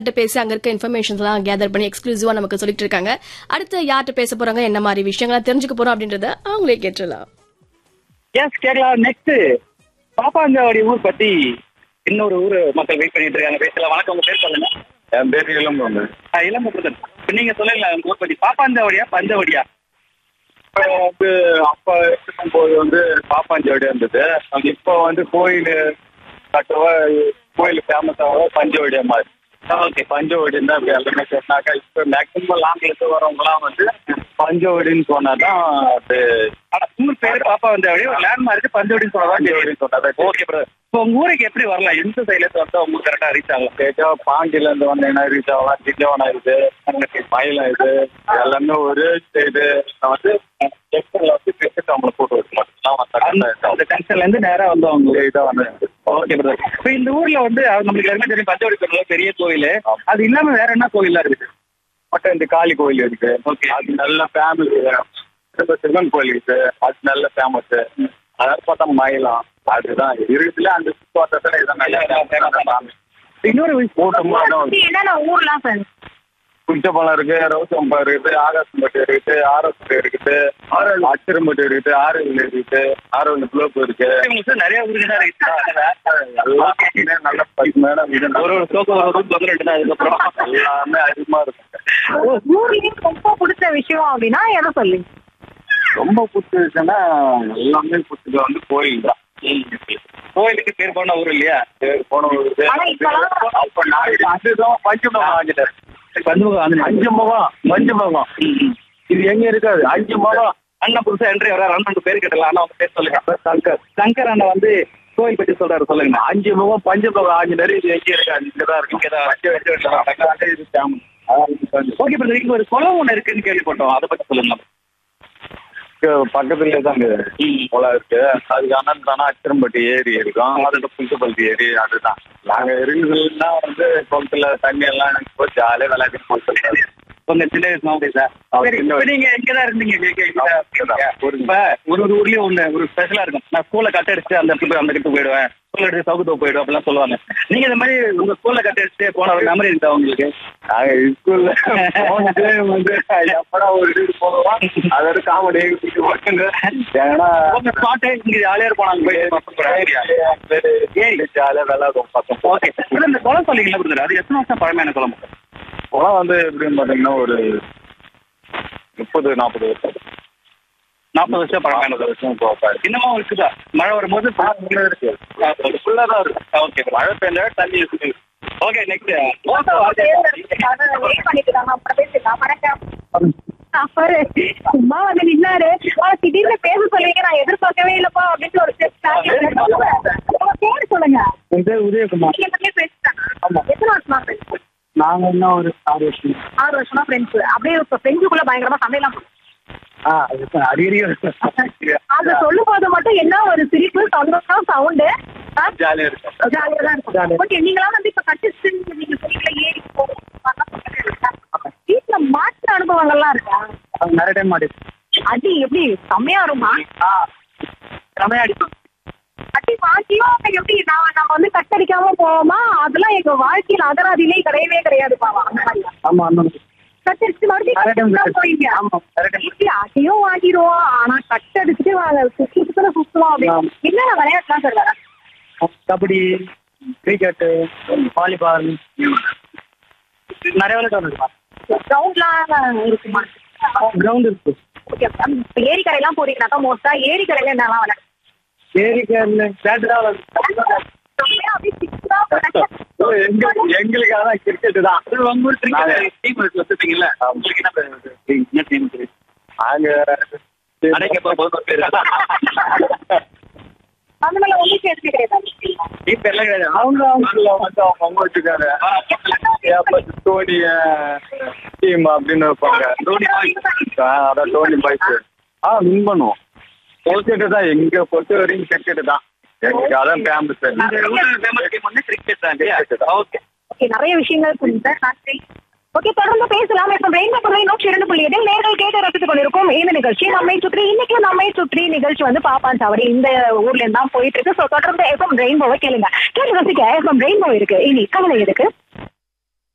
கிட்ட பேசி அங்க இருக்க இன்ஃபர்மேஷன்ஸ் எல்லாம் கேதர் பண்ணி எக்ஸ்க்ளூசிவா நமக்கு சொல்லிட்டு இருக்காங்க அடுத்து யார்கிட்ட பேச போறாங்க என்ன மாதிரி விஷயங்களா தெரிஞ்சுக்க போறோம் அப்படின்றத அவங்களே கேட்டுலாம் எஸ் கேட்கலாம் நெக்ஸ்ட் பாப்பாஞ்சாவடி ஊர் பத்தி இன்னொரு ஊர் மக்கள் வெயிட் பண்ணிட்டு இருக்காங்க பேசலாம் வணக்கம் உங்க பேர் சொல்லுங்க என் பேர் இளம்பு இளம்புத்தன் இப்ப நீங்க சொல்லுங்களேன் உங்க ஊர் பத்தி பாப்பாஞ்சாவடியா பஞ்சவடியா இப்போ வந்து அப்போ இருக்கும்போது வந்து பாப்பாஞ்சோடி இருந்தது அது இப்போ வந்து கோயில் கட்டுவ கோயில் ஃபேமஸ் ஆக பஞ்சவடியா மாதிரி ஓகே பஞ்சவடின்னு தான் இப்படி எல்லாமே சொன்னாக்கா இப்போ மேக்ஸிமம் லாங்லேருந்து வரவங்கலாம் வந்து பஞ்சவடின்னு சொன்னாதான் அது ஆனா ஊர் பேரு பாப்பாஞ்சாவடி ஒரு லேண்ட்மார்க் பஞ்சவடின்னு சொல்லலாம் பஞ்சவடின்னு சொன்னாதான் ஓகே பிரதர் இப்போ உங்க ஊருக்கு எப்படி வரலாம் எந்த சைட்ல இருந்து வந்தா உங்களுக்கு கரெக்டா ரீச் ஆகலாம் கேட்டா பாண்டியிலேருந்து வந்தீங்கன்னா ரீச் ஆகலாம் திண்டிவனம் இது மயிலம் இது எல்லாமே ஒரு இது வந்து எக்ஸ்ட்ரா வந்து பெஸ்ட் அவங்களை போட்டு அந்த அந்த வச்சுக்கலாம் ஜங்ஷன்ல இருந்து நேரா வந்தவங்க இதான் வந்து ஓகே பிரதர் இப்போ இந்த ஊர்ல வந்து அது நம்மளுக்கு எல்லாருமே தெரியும் பஞ்சவடி கோயில் பெரிய கோயில் அது இல்லாம வேற என்ன கோயில்லாம் இருக்குது மட்டும் இந்த காளி கோயில் இருக்கு Okay. அது நல்ல ஃபேமஸ் திரும்ப சிவன் கோயில் இருக்கு அது நல்ல ஃபேமஸ் அதாவது பார்த்தா மயிலம் அதுதான் இருக்குதுல அந்த சுற்றுவட்டத்துல இதான் நல்ல ஃபேமஸ் இன்னொரு விஷயம் கூட்டமா தான் என்னென்ன ஊர்லாம் சார் குஞ்சப்பழம் இருக்கு ரோசம்பம் இருக்குது ஆகாசம்பட்டு இருக்குது ஆரோப்பட்டு இருக்குது அச்சிரம்பட்டு இருக்குது ஆரோவில் இருக்குது ஆரோவில் குளோப் இருக்கு உங்களுக்கு நிறைய ஊருக்கு தான் இருக்கு எல்லாமே நல்ல பசுமையான இது ஒரு ஒரு சோக்கு ஒரு ரூம் வந்துட்டு தான் அதுக்கப்புறம் எல்லாமே அதிகமா இருக்கு ஊர்லயே ரொம்ப பிடிச்ச விஷயம் அப்படின்னா எதை சொல்லுங்க ரொம்ப பிடிச்சதுன்னா எல்லாமே பிடிச்சது வந்து கோயில் தான் கோயிலுக்கு பேர் போன ஊர் இல்லையா சரி, போன ஒரு இது. ஆனா இப்பலாம் அப்ப நான் அதுதான் பஞ்சமுகம் ஆஞ்சிட்டேன் பஞ்சமுகம் வந்து அஞ்சு முகம் பஞ்சு முகம் இது எங்க இருக்காது அஞ்சு முகம் அண்ணா புதுசா என்ட்ரி வர ரெண்டு பேர் கேட்டலாம் அண்ணா அவங்க பேர் சொல்லுங்க சங்கர் சங்கர் அண்ணா வந்து கோயில் பத்தி சொல்றாரு சொல்லுங்க அஞ்சு முகம் பஞ்சு முகம் ஆஞ்சநேரி இது எங்க இருக்காது இங்கதான் இருக்கு இங்கதான் பஞ்சு வச்சு வச்சு இது ஃபேமஸ் அதான் ஓகே பிரதர் இங்க ஒரு குளம் ஒண்ணு இருக்குன்னு கேள்விப்பட்டோம் அதை பத்தி சொல்லுங்க பக்கத்துலயே தான் குளம் இருக்கு அதுக்கு அண்ணன் தானே அச்சிரம்பட்டி ஏரி இருக்கும் அதோட புதுப்பள்ளி ஏரி அதுதான் நாங்க இருக்குதுன்னா வந்து குளத்துல தண்ணி எல்லாம் எனக்கு போய் ஜாலியாக விளையாட்டு போட்டு உங்க சின்ன வயசு மாதிரி சார் அவர் சரி, சின்ன இப்ப நீங்க எங்கதான் இருந்தீங்க கேக்க ஆமா, இங்கதான். இப்ப ஒரு ஒரு ஊர்லயும் ஒண்ணு ஒரு ஸ்பெஷலா இருக்கும் நான் ஸ்கூல்ல கட் அடிச்சு அந்த இடத்துல போய் அந்த கிட்ட போயிடுவேன் ஸ்கூல்ல அடிச்சு சவுக்கு போயிடும் அப்படிலாம் சொல்லுவாங்க நீங்க இந்த மாதிரி உங்க ஸ்கூல்ல கட் அடிச்சு போன ஒரு மெமரி இருக்கா உங்களுக்கு நாங்க ஸ்கூல்ல போனது வந்து எப்படா ஒரு இது போவோம் அதோட காமெடி போட்டுங்க ஏன்னா உங்க ஸ்பாட் இங்க ஜாலியா போனாங்க போய் ஏரி ஜாலியாக விளையாடுவோம் பக்கம் ஓகே இந்த குளம் சொல்லிங்களா பிரதர் அது எத்தனை வருஷம் பழமையான குளம் குளம் வந்து எப்படின்னு பார்த்தீங்கன்னா ஒரு முப்பது நாற்பது வருஷம் நாற்பது வருஷம் பழமையான நாற்பது குளம் வருஷம் போகாது இன்னமும் இருக்குதா மழை வரும்போது இருக்கு ஃபுல்லாக தான் இருக்கு ஓகே மழை பெஞ்சா தண்ணி இருக்குது ஓகே நெக்ஸ்ட் வெயிட் பண்ணிட்டு இருக்காங்க அப்புறம் பேசிக்கலாம் வணக்கம் அவரு சும்மா வந்து நின்னாரு ஆனா திடீர்னு பேச சொல்லுவீங்க நான் எதிர்பார்க்கவே இல்லப்பா அப்படின்னு ஒரு உங்க பேர் சொல்லுங்க என் பேர் உதயகுமார் நீங்க பத்தியே பேசிட்டாங்க எத்தனை வருஷமா ஃப்ரெண்ட்ஸ் நாங்க இன்னும் ஒரு ஆறு வருஷம் ஆறு வருஷமா ஃப்ரெண்ட்ஸ் அப்படியே இப்ப ஃப்ரெண்ட்ஸுக்குள்ள பயங்கரமா சண்டையெல்லாம் போடும். ஆ அடிக்கடி அது சொல்லும் போது மட்டும் என்ன ஒரு சிரிப்பு சந்தோஷம் சவுண்டு ஜாலியாக இருக்கும் ஜாலியா தான் இருக்கும் ஓகே நீங்களாம் வந்து இப்ப கட்டிச்சு நீங்க சொன்னீங்களா ஏறி போகும் வீட்டுல மாற்று அனுபவங்கள்லாம் இருக்கா நிறைய டைம் மாடி அடி எப்படி செம்மையா வருமா செமையா அடிப்போம் அடி வாங்கியும் எப்படி நான் நம்ம வந்து கட்டடிக்காம போவோமா அதெல்லாம் எங்க வாழ்க்கையில அகராதிலே கிடையவே கிடையாது பாவா அந்த மாதிரி ஆமா அந்த கட்டடிச்சு நிறைய time மறுபடியும் கட்டு. போயிங்க ஆமா, நிறைய time இப்படி அதையும் வாங்கிடுவோம் ஆனா கட்டடிச்சுட்டு வாங்க சுத்தி சுத்துல சுத்துவோம் அப்படின்னு ஆமா. என்னென்ன விளையாட்டுலாம் சார் விளையாட கபடி கிரிக்கெட்டு வாலிபால் நிறைய விளையாட்டு இருக்குமா கிரவுண்ட்லாம் இருக்குமா கிரவுண்ட் இருக்கு ஓகே இப்ப ஏரிக்கரையெல்லாம் போறீங்கன்னாக்கா மோஸ்டா ஏரிக்கரையில என்னெல்லாம் விளையாடு ஏரிக்கல்ல பேட்டு தான் விளையாடு. எங்க எங்களுக்கு அதான் கிரிக்கெட் தான் உங்க ஊர் கிரிக்கெட் டீம் வச்சிருப்பீங்கல்ல உங்களுக்கு என்ன பேர் இருக்கு? என்ன டீம் நாங்க அடைக்கப்பா போதும் பேர் அந்த மாதிரி உங்களுக்கு எதுவுமே கிடையாது டீம் பேர்லாம் கிடையாது அவங்க அவங்க வந்து அவங்க அவங்க வச்சுக்காரு டோனி டீம் அப்படின்னு வைப்பாங்க தோனி boys. ஆ, அதான் டோனி பாய்ஸ் ஆ வின் பண்ணுவோம் கிரிக்கெட் தான் எங்க பொறுத்த வரைக்கும் கிரிக்கெட் தான் எங்களுக்கு அதான் ஃபேமஸ் இந்த ஊர்ல famous game வந்து cricket தான் இல்லையா? Cricket தான். Okay. ஓகே நிறைய விஷயங்கள் புரியுது நன்றி ஓகே தொடர்ந்து பேசலாம் இப்ப ரெயின்போ புள்ளி நூற்றி இரண்டு புள்ளி எட்டில் நேர்கள் கேட்டு ரசித்துக் கொண்டிருக்கும் இந்த நிகழ்ச்சி நம்மை சுற்றி இன்னைக்கு நம்மை சுற்றி நிகழ்ச்சி வந்து பாப்பான் சாவடி இந்த ஊர்ல இருந்து தான் போயிட்டு இருக்கு சோ தொடர்ந்து எஃப்எம் ரெயின்போவை கேளுங்க கேட்டு ரசிக்க எஃப்எம் ரெயின்போ இருக்கு இனி கவலை எதுக்கு